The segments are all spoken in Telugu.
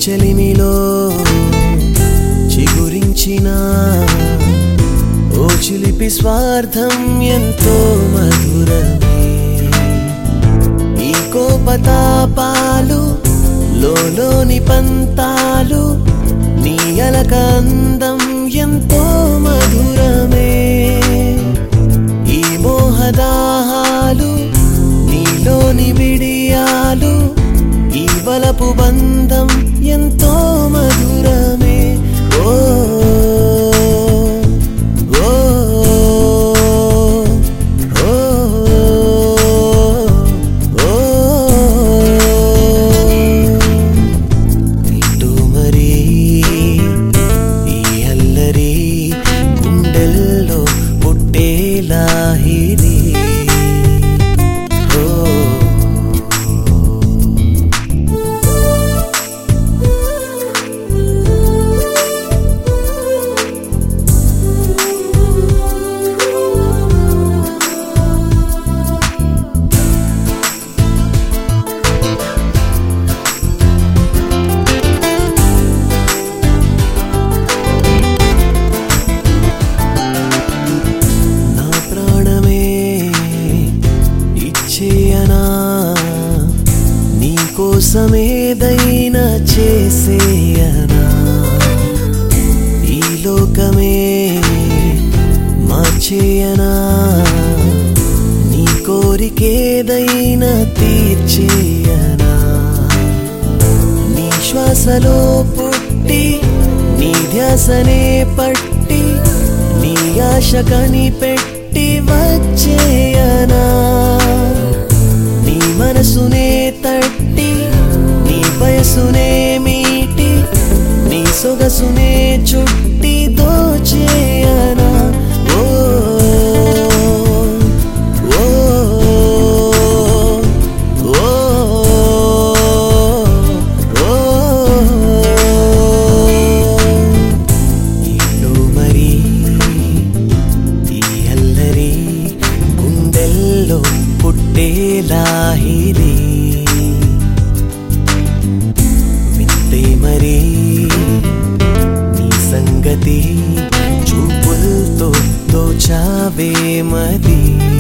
చెలిమిలో చిగురించిన ఓ చిలిపి స్వార్థం ఎంతో మధురమే ఈ కోపతాపాలు లోలోని పంతాలు నీ అలక అందం ఎంతో మధురమే ఈ మోహదాహాలు నీలోని విడియాలు ఈ వలపు బంధం ఎంతో మధురమే ఓ ఓ ఓ ఓ ఇటు మరి ఈ అల్లరి గుండెల్లో పుట్టేలాహిరి ఓ నా ప్రాణమే ఇచ్చేయనా నీ కోసమేదైనా చేసేయనా ఈ లోకమే మార్చేయనా నీ కోరికేదైనా తీర్చేయనా నీ శ్వాసలో పుట్టి నీ ధ్యాసనే పట్టి నీ ఆశ కనిపెట్టి వచ్చేయనా నీ మనసునే తట్టి నీ వయసునే మీటి నీ సొగసునే చుట్టి దోచేయనా ఓ ఓ ఓ ఇల్లు మరి ఈ అల్లరి గుండెల్లో పుట్టేలాహిరి వింటే మరి నీ సంగతి చూపులతో దోచావే మరి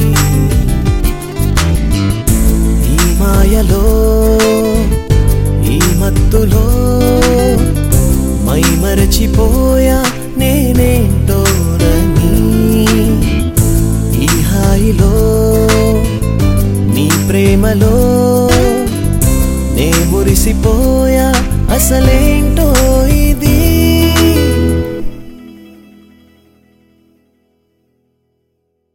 ఈ మాయలో ఈ మత్తులో మై మరచిపోయా నేనేంటోనని ఈ హాయిలో నీ ప్రేమలో నే మురిసిపోయా అసలేంటో ఇది